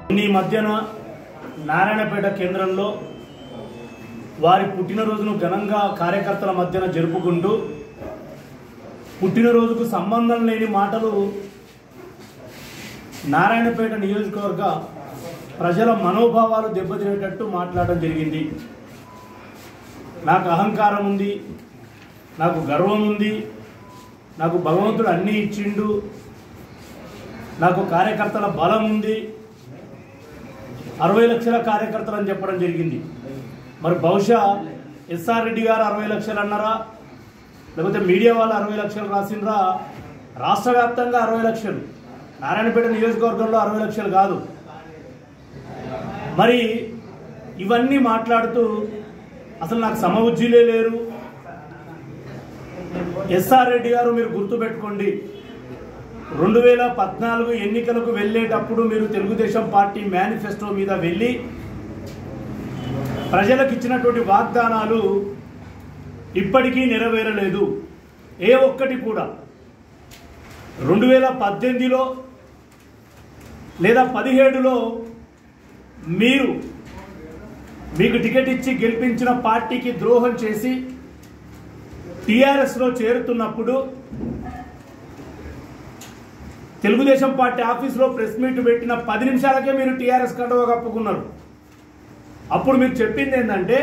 ఈ మధ్యన నారాయణపేట కేంద్రంలో వారి పుట్టినరోజును ఘనంగా కార్యకర్తల మధ్యన జరుపుకుంటూ పుట్టినరోజుకు సంబంధం లేని మాటలు నారాయణపేట నియోజకవర్గ ప్రజల మనోభావాలు దెబ్బతినేటట్టు మాట్లాడడం జరిగింది నాకు అహంకారం ఉంది నాకు గర్వం ఉంది నాకు భగవంతుడు అన్నీ ఇచ్చిండు నాకు కార్యకర్తల బలం ఉంది అరవై లక్షల కార్యకర్తలు అని చెప్పడం జరిగింది మరి బహుశా ఎస్ఆర్ రెడ్డి గారు అరవై లక్షలు అన్నారా లేకపోతే మీడియా వాళ్ళు అరవై లక్షలు రాసిండ్రా రాష్ట్ర వ్యాప్తంగా అరవై లక్షలు నారాయణపేట నియోజకవర్గంలో అరవై లక్షలు కాదు మరి ఇవన్నీ మాట్లాడుతూ అసలు నాకు సమవుజ్జీలే లేరు ఎస్ఆర్ రెడ్డి గారు మీరు గుర్తుపెట్టుకోండి రెండు వేల పద్నాలుగు ఎన్నికలకు వెళ్ళేటప్పుడు మీరు తెలుగుదేశం పార్టీ మేనిఫెస్టో మీద వెళ్ళి ప్రజలకు ఇచ్చినటువంటి వాగ్దానాలు ఇప్పటికీ నెరవేరలేదు ఏ ఒక్కటి కూడా రెండు వేల పద్దెనిమిదిలో లేదా పదిహేడులో మీరు మీకు టికెట్ ఇచ్చి గెలిపించిన పార్టీకి ద్రోహం చేసి టీఆర్ఎస్లో చేరుతున్నప్పుడు తెలుగుదేశం పార్టీ ఆఫీసులో ప్రెస్ మీట్ పెట్టిన పది నిమిషాలకే మీరు టీఆర్ఎస్ కండువా కప్పుకున్నారు అప్పుడు మీరు చెప్పింది ఏంటంటే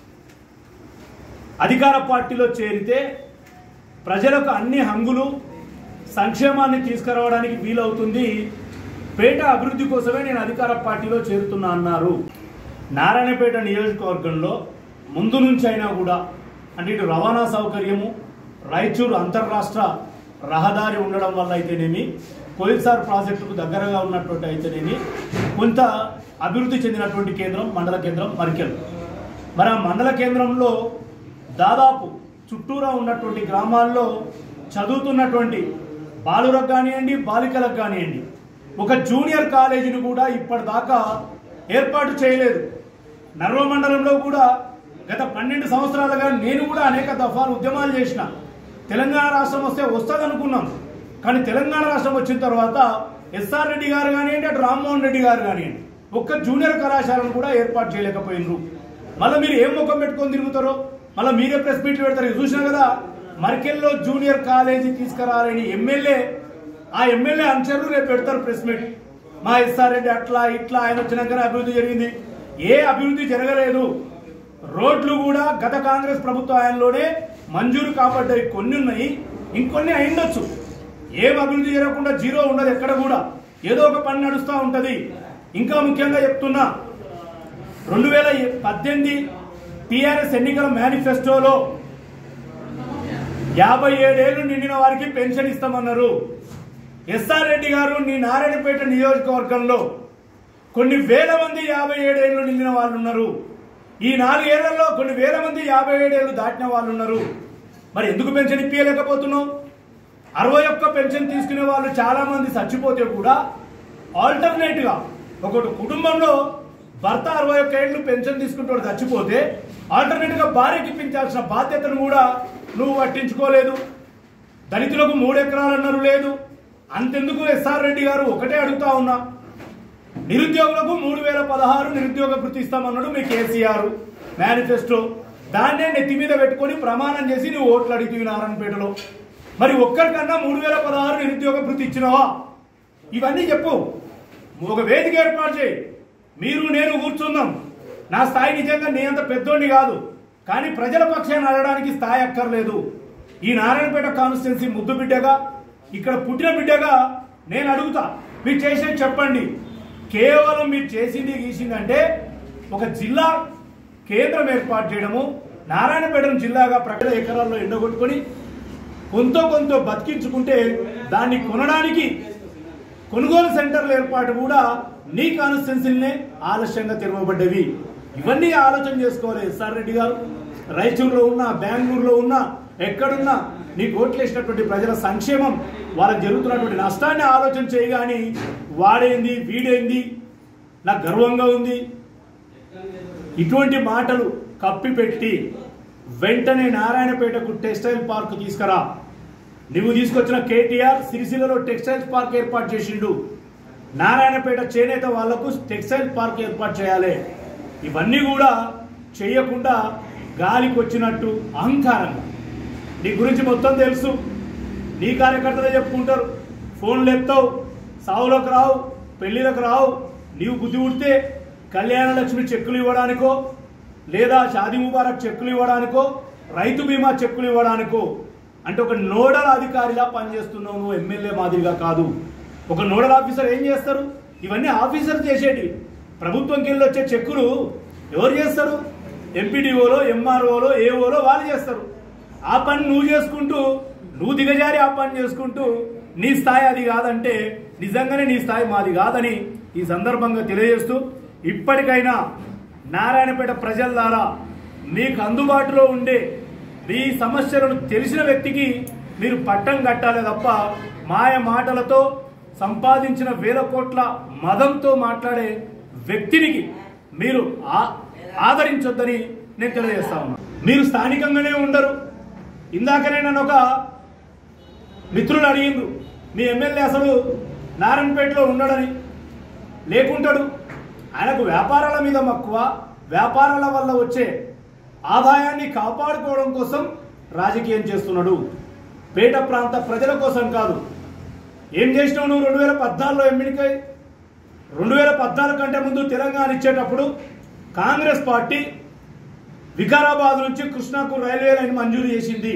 అధికార పార్టీలో చేరితే ప్రజలకు అన్ని హంగులు సంక్షేమాన్ని తీసుకురావడానికి వీలవుతుంది పేట అభివృద్ధి కోసమే నేను అధికార పార్టీలో చేరుతున్నా అన్నారు నారాయణపేట నియోజకవర్గంలో ముందు నుంచి అయినా కూడా అంటే ఇటు రవాణా సౌకర్యము రాయచూరు అంతర్రాష్ట్ర రహదారి ఉండడం వల్ల అయితేనేమి కోయిల్సార్ ప్రాజెక్టుకు దగ్గరగా ఉన్నటువంటి అయితేనేమి కొంత అభివృద్ధి చెందినటువంటి కేంద్రం మండల కేంద్రం మరికెల్ మరి ఆ మండల కేంద్రంలో దాదాపు చుట్టూరా ఉన్నటువంటి గ్రామాల్లో చదువుతున్నటువంటి బాలురకు కానివ్వండి బాలికలకు కానివ్వండి ఒక జూనియర్ కాలేజీని కూడా ఇప్పటిదాకా ఏర్పాటు చేయలేదు నర్వ మండలంలో కూడా గత పన్నెండు సంవత్సరాలుగా నేను కూడా అనేక దఫాలు ఉద్యమాలు చేసిన తెలంగాణ రాష్ట్రం వస్తే వస్తుంది అనుకున్నాం కానీ తెలంగాణ రాష్ట్రం వచ్చిన తర్వాత ఎస్ఆర్ రెడ్డి గారు కానివ్వండి అటు రామ్మోహన్ రెడ్డి గారు కానివ్వండి ఒక్క జూనియర్ కళాశాలను కూడా ఏర్పాటు చేయలేకపోయినరు మళ్ళీ మీరు ఏం ముఖం పెట్టుకొని తిరుగుతారో మళ్ళీ మీరే ప్రెస్ మీట్లు పెడతారు ఇది చూసినా కదా మర్కెల్లో జూనియర్ కాలేజీ తీసుకురాలని ఎమ్మెల్యే ఆ ఎమ్మెల్యే అనుచరులు రేపు పెడతారు ప్రెస్ మీట్ మా ఎస్ఆర్ రెడ్డి అట్లా ఇట్లా ఆయన వచ్చినాకనే అభివృద్ధి జరిగింది ఏ అభివృద్ధి జరగలేదు రోడ్లు కూడా గత కాంగ్రెస్ ప్రభుత్వ ఆయనలోనే మంజూరు కాబడ్డాయి కొన్ని ఉన్నాయి ఇంకొన్ని అయిండొచ్చు ఏం అభివృద్ధి జరగకుండా జీరో ఉండదు ఎక్కడ కూడా ఏదో ఒక పని నడుస్తూ ఉంటది ఇంకా ముఖ్యంగా చెప్తున్నా రెండు వేల పద్దెనిమిది టిఆర్ఎస్ ఎన్నికల మేనిఫెస్టోలో యాభై ఏడేళ్లు నిండిన వారికి పెన్షన్ ఇస్తామన్నారు ఎస్ఆర్ రెడ్డి గారు నీ నారాయణపేట నియోజకవర్గంలో కొన్ని వేల మంది యాభై ఏడేళ్లు నిండిన వాళ్ళు ఉన్నారు ఈ నాలుగేళ్లలో కొన్ని వేల మంది యాభై ఏడేళ్లు దాటిన వాళ్ళు ఉన్నారు మరి ఎందుకు పెన్షన్ ఇప్పించలేకపోతున్నావు అరవై ఒక్క పెన్షన్ తీసుకునే వాళ్ళు చాలా మంది చచ్చిపోతే కూడా ఆల్టర్నేట్ గా ఒకటి కుటుంబంలో భర్త అరవై ఒక్క ఏళ్ళు పెన్షన్ తీసుకుంటాడు చచ్చిపోతే ఆల్టర్నేట్ గా భార్యకి ఇప్పించాల్సిన బాధ్యతను కూడా నువ్వు పట్టించుకోలేదు దళితులకు మూడు ఎకరాలన్నారు లేదు అంతెందుకు ఎస్ఆర్ రెడ్డి గారు ఒకటే అడుగుతా ఉన్నా నిరుద్యోగులకు మూడు వేల పదహారు నిరుద్యోగ భృతి ఇస్తామన్నాడు మీ కేసీఆర్ మేనిఫెస్టో దాన్నే నెత్తి మీద పెట్టుకొని ప్రమాణం చేసి నువ్వు ఓట్లు అడిగితే నారాయణపేటలో మరి ఒక్కరికన్నా మూడు వేల పదహారు నిరుద్యోగ భృతి ఇచ్చినావా ఇవన్నీ చెప్పు ఒక వేదిక ఏర్పాటు చేయి మీరు నేను కూర్చుందాం నా స్థాయి నిజంగా నీ అంత పెద్దోడిని కాదు కానీ ప్రజల పక్షాన్ని అడగడానికి స్థాయి అక్కర్లేదు ఈ నారాయణపేట కాన్స్టిట్యున్సీ ముద్దు బిడ్డగా ఇక్కడ పుట్టిన బిడ్డగా నేను అడుగుతా మీరు చేసేది చెప్పండి కేవలం మీరు చేసింది గీసిందంటే ఒక జిల్లా కేంద్రం ఏర్పాటు చేయడము నారాయణపేటను జిల్లాగా ప్రకట ఎకరాల్లో ఎండగొట్టుకొని కొంత కొంత బతికించుకుంటే దాన్ని కొనడానికి కొనుగోలు సెంటర్ల ఏర్పాటు కూడా నీ కాన్స్టిట్యున్సీలనే ఆలస్యంగా తెరవబడ్డవి ఇవన్నీ ఆలోచన చేసుకోవాలి ఎస్ఆర్ రెడ్డి గారు రాయచూరులో ఉన్నా బెంగళూరులో ఉన్నా ఎక్కడున్నా నీకు ఓట్లేసినటువంటి ప్రజల సంక్షేమం వాళ్ళకి జరుగుతున్నటువంటి నష్టాన్ని ఆలోచన చేయగాని వాడేంది వీడేంది నాకు గర్వంగా ఉంది ఇటువంటి మాటలు కప్పిపెట్టి వెంటనే నారాయణపేటకు టెక్స్టైల్ పార్క్ తీసుకురా నువ్వు తీసుకొచ్చిన కేటీఆర్ సిరిసిల్లలో టెక్స్టైల్స్ పార్క్ ఏర్పాటు చేసిండు నారాయణపేట చేనేత వాళ్లకు టెక్స్టైల్ పార్క్ ఏర్పాటు చేయాలి ఇవన్నీ కూడా చేయకుండా గాలికి వచ్చినట్టు అహంకారంగా నీ గురించి మొత్తం తెలుసు నీ కార్యకర్తలే చెప్పుకుంటారు ఫోన్లు ఎత్తావు సావులకు రావు పెళ్లిలకు రావు నీవు బుద్ధి ఉడితే కళ్యాణ లక్ష్మి చెక్కులు ఇవ్వడానికో లేదా షాదీ ముబారక్ చెక్కులు ఇవ్వడానికో రైతు బీమా చెక్కులు ఇవ్వడానికో అంటే ఒక నోడల్ అధికారిలా పనిచేస్తున్నావు నువ్వు ఎమ్మెల్యే మాదిరిగా కాదు ఒక నోడల్ ఆఫీసర్ ఏం చేస్తారు ఇవన్నీ ఆఫీసర్ చేసేటివి ప్రభుత్వంకి వెళ్ళి వచ్చే చెక్కులు ఎవరు చేస్తారు ఎంపీడీఓలో ఎంఆర్ఓలో ఏఓలో వాళ్ళు చేస్తారు ఆ పని నువ్వు చేసుకుంటూ నువ్వు దిగజారి ఆ పని చేసుకుంటూ నీ స్థాయి అది కాదంటే నిజంగానే నీ స్థాయి మాది కాదని ఈ సందర్భంగా తెలియజేస్తూ ఇప్పటికైనా నారాయణపేట ప్రజల ద్వారా మీకు అందుబాటులో ఉండే మీ సమస్యలను తెలిసిన వ్యక్తికి మీరు పట్టం కట్టాలి తప్ప మాయ మాటలతో సంపాదించిన వేల కోట్ల మదంతో మాట్లాడే వ్యక్తినికి మీరు ఆ- ఆదరించొద్దని నేను తెలియజేస్తా ఉన్నా మీరు స్థానికంగానే ఉండరు ఇందాకనే నన్ను ఒక మిత్రులు అడిగిండ్రు మీ ఎమ్మెల్యే అసలు నారాయణపేటలో ఉండడని లేకుంటాడు ఆయనకు వ్యాపారాల మీద మక్కువ వ్యాపారాల వల్ల వచ్చే ఆదాయాన్ని కాపాడుకోవడం కోసం రాజకీయం చేస్తున్నాడు పేట ప్రాంత ప్రజల కోసం కాదు ఏం చేసినావు నువ్వు రెండు వేల పద్నాలుగులో ఎమ్మిడికై రెండు వేల పద్నాలుగు కంటే ముందు తెలంగాణ ఇచ్చేటప్పుడు కాంగ్రెస్ పార్టీ వికారాబాద్ నుంచి కృష్ణాకు రైల్వే లైన్ మంజూరు చేసింది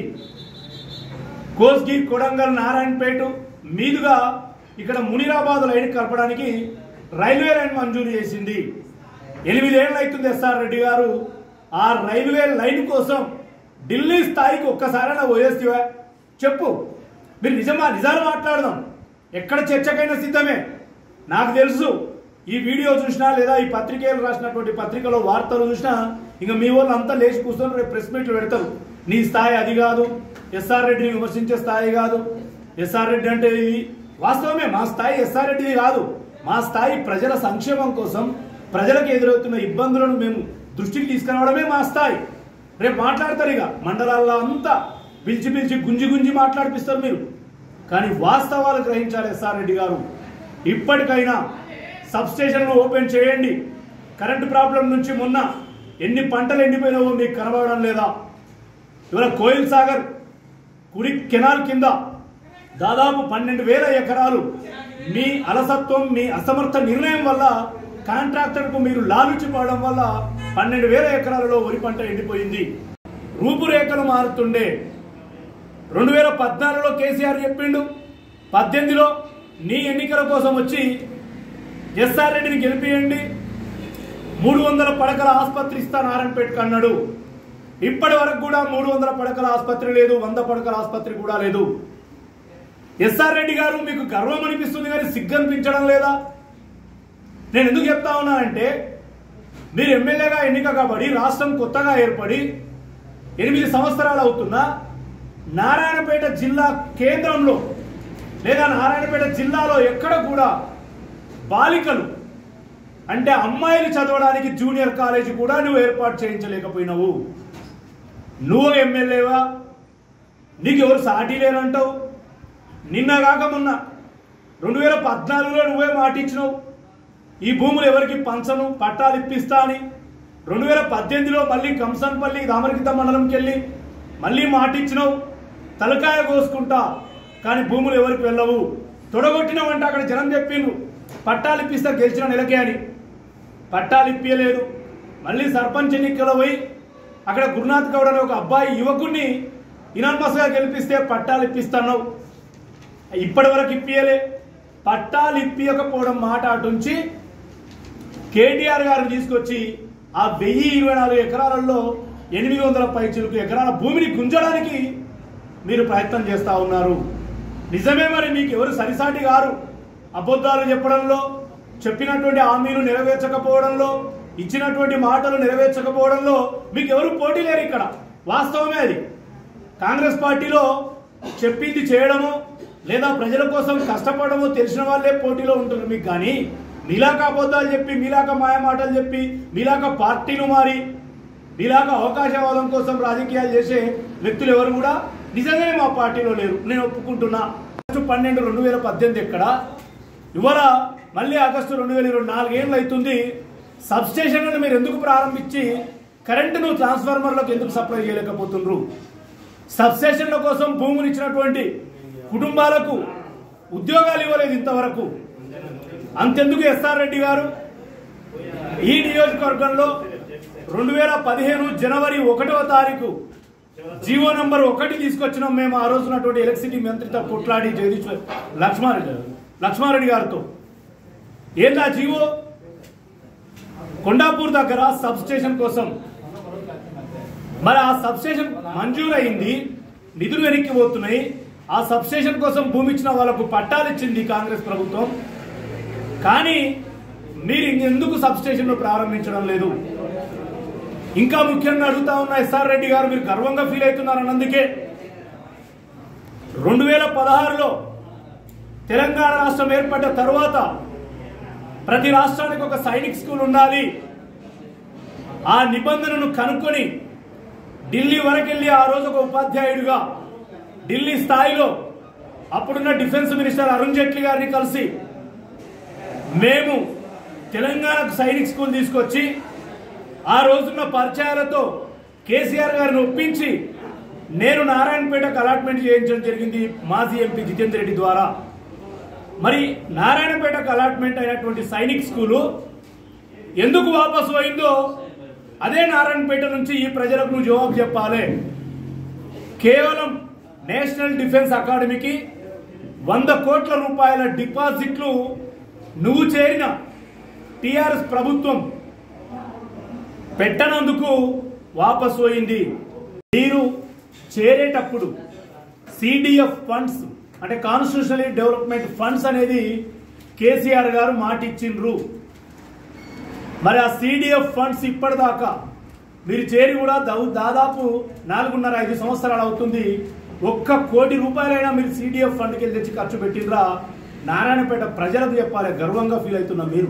కోస్గి కొడంగల్ నారాయణపేట మీదుగా ఇక్కడ మునిరాబాద్ లైన్ కలపడానికి రైల్వే లైన్ మంజూరు చేసింది ఎనిమిదేళ్ళు అవుతుంది ఎస్ఆర్ రెడ్డి గారు ఆ రైల్వే లైన్ కోసం ఢిల్లీ స్థాయికి ఒక్కసారైనా పోయేస్తావా చెప్పు మీరు నిజమా నిజాలు మాట్లాడదాం ఎక్కడ చర్చకైనా సిద్ధమే నాకు తెలుసు ఈ వీడియో చూసినా లేదా ఈ పత్రికలు రాసినటువంటి పత్రికలో వార్తలు చూసినా ఇంకా మీ వాళ్ళు అంతా లేచి కూర్చొని రేపు ప్రెస్ మీట్లు పెడతారు నీ స్థాయి అది కాదు ఎస్ఆర్ రెడ్డిని విమర్శించే స్థాయి కాదు ఎస్ఆర్ రెడ్డి అంటే ఇది వాస్తవమే మా స్థాయి ఎస్ఆర్ రెడ్డిది కాదు మా స్థాయి ప్రజల సంక్షేమం కోసం ప్రజలకు ఎదురవుతున్న ఇబ్బందులను మేము దృష్టికి తీసుకురావడమే మా స్థాయి రేపు మాట్లాడతారు ఇక మండలాల్లో అంతా పిలిచి పిలిచి గుంజి గుంజి మాట్లాడిపిస్తారు మీరు కానీ వాస్తవాలు గ్రహించాలి ఎస్ఆర్ రెడ్డి గారు ఇప్పటికైనా సబ్ స్టేషన్లు ఓపెన్ చేయండి కరెంటు ప్రాబ్లం నుంచి మొన్న ఎన్ని పంటలు ఎండిపోయినావో మీకు కనబడడం లేదా ఇవాళ కోయిల్ సాగర్ కుడి కెనాల్ కింద దాదాపు పన్నెండు వేల ఎకరాలు మీ అలసత్వం మీ అసమర్థ నిర్ణయం వల్ల కాంట్రాక్టర్కు మీరు లాలుచిపోవడం వల్ల పన్నెండు వేల ఎకరాలలో వరి పంట ఎండిపోయింది రూపురేఖలు మారుతుండే రెండు వేల పద్నాలుగులో కేసీఆర్ చెప్పిండు పద్దెనిమిదిలో నీ ఎన్నికల కోసం వచ్చి ఎస్ఆర్ రెడ్డిని గెలిపియండి మూడు వందల పడకల ఆసుపత్రి ఇస్తా నారాయణపేటకు అన్నాడు ఇప్పటి వరకు కూడా మూడు వందల పడకల ఆసుపత్రి లేదు వంద పడకల ఆసుపత్రి కూడా లేదు ఎస్ఆర్ రెడ్డి గారు మీకు గర్వం అనిపిస్తుంది కానీ సిగ్గు అనిపించడం లేదా నేను ఎందుకు చెప్తా ఉన్నానంటే మీరు ఎమ్మెల్యేగా ఎన్నిక కాబడి రాష్ట్రం కొత్తగా ఏర్పడి ఎనిమిది సంవత్సరాలు అవుతున్నా నారాయణపేట జిల్లా కేంద్రంలో లేదా నారాయణపేట జిల్లాలో ఎక్కడ కూడా బాలికలు అంటే అమ్మాయిలు చదవడానికి జూనియర్ కాలేజీ కూడా నువ్వు ఏర్పాటు చేయించలేకపోయినావు నువ్వు ఎమ్మెల్యేవా నీకు ఎవరు సాటి లేరంటావు నిన్న కాక మొన్న రెండు వేల పద్నాలుగులో నువ్వే మాట ఇచ్చినావు ఈ భూములు ఎవరికి పంచను పట్టాలు ఇప్పిస్తా అని రెండు వేల పద్దెనిమిదిలో మళ్ళీ కంసన్పల్లి దామరగిద్ద మండలంకి వెళ్ళి మళ్ళీ మాట ఇచ్చినావు తలకాయ కోసుకుంటా కానీ భూములు ఎవరికి వెళ్ళవు తొడగొట్టినావంటే అక్కడ జనం చెప్పిండ్రు పట్టాలు ఇప్పిస్తా గెలిచిన నెలకే అని పట్టాలు ఇప్పియలేదు మళ్ళీ సర్పంచ్ ఎన్నికలో పోయి అక్కడ గురునాథ్ గౌడ్ అనే ఒక అబ్బాయి యువకుడిని ఇనాన్మస్గా గెలిపిస్తే పట్టాలు ఇప్పిస్తున్నావు ఇప్పటి వరకు ఇప్పియలే పట్టాలు ఇప్పియకపోవడం మాట అటుంచి కేటీఆర్ గారిని తీసుకొచ్చి ఆ వెయ్యి ఇరవై నాలుగు ఎకరాలలో ఎనిమిది వందల పైచులకు ఎకరాల భూమిని గుంజడానికి మీరు ప్రయత్నం చేస్తా ఉన్నారు నిజమే మరి మీకు ఎవరు సరిసాటి గారు అబద్ధాలు చెప్పడంలో చెప్పినటువంటి హామీలు నెరవేర్చకపోవడంలో ఇచ్చినటువంటి మాటలు నెరవేర్చకపోవడంలో మీకు ఎవరు పోటీ లేరు ఇక్కడ వాస్తవమే అది కాంగ్రెస్ పార్టీలో చెప్పింది చేయడము లేదా ప్రజల కోసం కష్టపడమో తెలిసిన వాళ్ళే పోటీలో ఉంటున్నారు మీకు కానీ మీలాక అబద్ధాలు చెప్పి మీలాక మాయ మాటలు చెప్పి మీలాక పార్టీలు మారి మీలాక అవకాశవాదం కోసం రాజకీయాలు చేసే వ్యక్తులు ఎవరు కూడా నిజంగానే మా పార్టీలో లేరు నేను ఒప్పుకుంటున్నా ఆగస్టు పన్నెండు రెండు వేల పద్దెనిమిది ఎక్కడ ఇవాళ మళ్ళీ ఆగస్టు రెండు వేల ఇరవై నాలుగేళ్ళు అవుతుంది సబ్ స్టేషన్లను మీరు ఎందుకు ప్రారంభించి కరెంటును ట్రాన్స్ఫార్మర్లకు ఎందుకు సప్లై చేయలేకపోతున్నారు సబ్ స్టేషన్ల కోసం భూములు ఇచ్చినటువంటి కుటుంబాలకు ఉద్యోగాలు ఇవ్వలేదు ఇంతవరకు అంతెందుకు ఎస్ఆర్ రెడ్డి గారు ఈ నియోజకవర్గంలో రెండు వేల పదిహేను జనవరి ఒకటవ తారీఖు జీవో నంబర్ ఒకటి తీసుకొచ్చినాం మేము ఆ రోజునటువంటి ఎలక్ట్రిసిటీ మంత్రితో కొట్లాడి జగదీష్ లక్ష్మారెడ్డి లక్ష్మారెడ్డి గారితో ఏందా జీవో కొండాపూర్ దగ్గర సబ్ స్టేషన్ కోసం మరి ఆ సబ్ స్టేషన్ మంజూరైంది నిధులు వెనక్కి పోతున్నాయి ఆ సబ్ స్టేషన్ కోసం భూమి ఇచ్చిన వాళ్ళకు పట్టాలు ఇచ్చింది కాంగ్రెస్ ప్రభుత్వం కానీ మీరు ఎందుకు సబ్ స్టేషన్ ప్రారంభించడం లేదు ఇంకా ముఖ్యంగా అడుగుతా ఉన్న ఎస్ఆర్ రెడ్డి గారు మీరు గర్వంగా ఫీల్ అవుతున్నారు అన్నందుకే రెండు వేల పదహారులో తెలంగాణ రాష్ట్రం ఏర్పడ్డ తర్వాత ప్రతి రాష్ట్రానికి ఒక సైనిక్ స్కూల్ ఉండాలి ఆ నిబంధనను కనుక్కొని ఢిల్లీ వరకు వెళ్ళి ఆ రోజు ఒక ఉపాధ్యాయుడిగా ఢిల్లీ స్థాయిలో అప్పుడున్న డిఫెన్స్ మినిస్టర్ అరుణ్ జైట్లీ గారిని కలిసి మేము తెలంగాణకు సైనిక్ స్కూల్ తీసుకొచ్చి ఆ రోజున్న పరిచయాలతో కేసీఆర్ గారిని ఒప్పించి నేను నారాయణపేటకు అలాట్మెంట్ చేయించడం జరిగింది మాజీ ఎంపీ జితేందర్ రెడ్డి ద్వారా మరి నారాయణపేటకు అలాట్మెంట్ అయినటువంటి సైనిక్ స్కూలు ఎందుకు వాపసు అయిందో అదే నారాయణపేట నుంచి ఈ ప్రజలకు నువ్వు జవాబు చెప్పాలి కేవలం నేషనల్ డిఫెన్స్ అకాడమీకి వంద కోట్ల రూపాయల డిపాజిట్లు నువ్వు చేరిన టిఆర్ఎస్ ప్రభుత్వం పెట్టనందుకు వాపసు అయింది మీరు చేరేటప్పుడు సిడిఎఫ్ ఫండ్స్ అంటే కాన్స్టిట్యూషనల్ డెవలప్మెంట్ ఫండ్స్ అనేది కేసీఆర్ గారు మాట ఇచ్చిండ్రు మరి ఆ సిడిఎఫ్ ఫండ్స్ ఇప్పటిదాకా మీరు చేరి కూడా దా- దాదాపు నాలుగున్నర ఐదు సంవత్సరాలు అవుతుంది ఒక్క కోటి రూపాయలైనా మీరు సిడిఎఫ్ ఫండ్కి వెళ్ళి తెచ్చి ఖర్చు పెట్టిండ్రా నారాయణపేట ప్రజలకు చెప్పాలి గర్వంగా ఫీల్ అవుతున్నా మీరు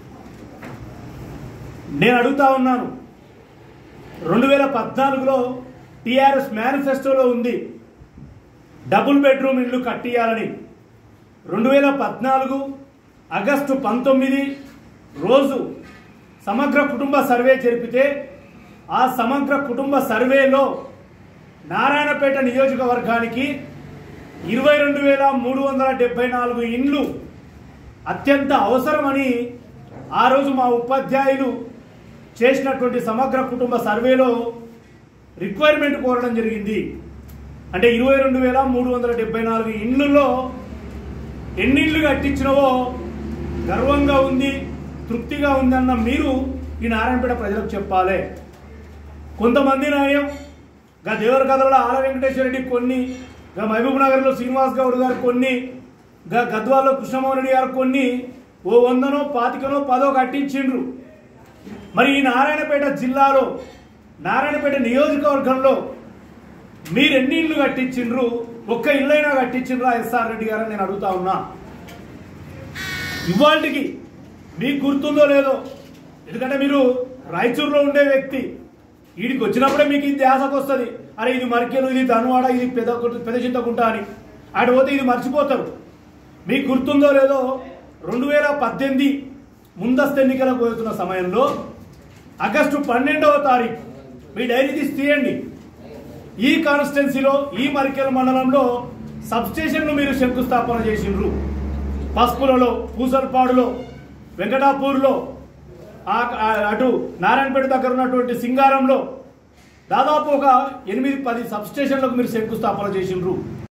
నేను అడుగుతా ఉన్నాను రెండు వేల పద్నాలుగులో టిఆర్ఎస్ మేనిఫెస్టోలో ఉంది డబుల్ బెడ్రూమ్ ఇల్లు కట్టియాలని రెండు వేల పద్నాలుగు ఆగస్టు పంతొమ్మిది రోజు సమగ్ర కుటుంబ సర్వే జరిపితే ఆ సమగ్ర కుటుంబ సర్వేలో నారాయణపేట నియోజకవర్గానికి ఇరవై రెండు వేల మూడు వందల డెబ్బై నాలుగు ఇండ్లు అత్యంత అవసరమని ఆ రోజు మా ఉపాధ్యాయులు చేసినటువంటి సమగ్ర కుటుంబ సర్వేలో రిక్వైర్మెంట్ కోరడం జరిగింది అంటే ఇరవై రెండు వేల మూడు వందల డెబ్బై నాలుగు ఇండ్లలో ఎన్ని ఇళ్ళు కట్టించినవో గర్వంగా ఉంది తృప్తిగా ఉందన్న మీరు ఈ నారాయణపేట ప్రజలకు చెప్పాలి కొంతమంది నాయం గా దేవర కథలో ఆల వెంకటేశ్వర రెడ్డి కొన్ని గా మహబూబ్ నగర్లో శ్రీనివాస్ గౌడ్ గారు కొన్ని గా గద్వాల్లో కృష్ణమోహన్ రెడ్డి గారు కొన్ని ఓ వందనో పాతికనో పదో కట్టించిండ్రు మరి ఈ నారాయణపేట జిల్లాలో నారాయణపేట నియోజకవర్గంలో మీరు ఎన్ని ఇళ్ళు కట్టించిండ్రు ఒక్క ఇల్లైనా కట్టించిండ్రా ఎస్ఆర్ రెడ్డి గారని నేను అడుగుతా ఉన్నా ఇవాళకి మీకు గుర్తుందో లేదో ఎందుకంటే మీరు రాయచూరులో ఉండే వ్యక్తి వీడికి వచ్చినప్పుడే మీకు ఇది ధ్యాసకు వస్తుంది అరే ఇది మరికేలు ఇది ధనువాడ ఇది పెద్ద పెద్ద చింతకుంట అని ఆడ పోతే ఇది మర్చిపోతారు మీకు గుర్తుందో లేదో రెండు వేల పద్దెనిమిది ముందస్తు ఎన్నికలకు పోతున్న సమయంలో ఆగస్టు పన్నెండవ తారీఖు మీ డైరీ తీసి తీయండి ఈ కాన్స్టిట్యున్సీలో ఈ మరికెల మండలంలో సబ్ స్టేషన్ను మీరు శంకుస్థాపన చేసిండ్రు పసుపులలో పూసల్పాడులో వెంకటాపూర్లో ఆ- ఆ- అటు నారాయణపేట దగ్గర ఉన్నటువంటి సింగారంలో దాదాపు ఒక ఎనిమిది పది సబ్ స్టేషన్లకు మీరు శంకుస్థాపన చేసిండ్రు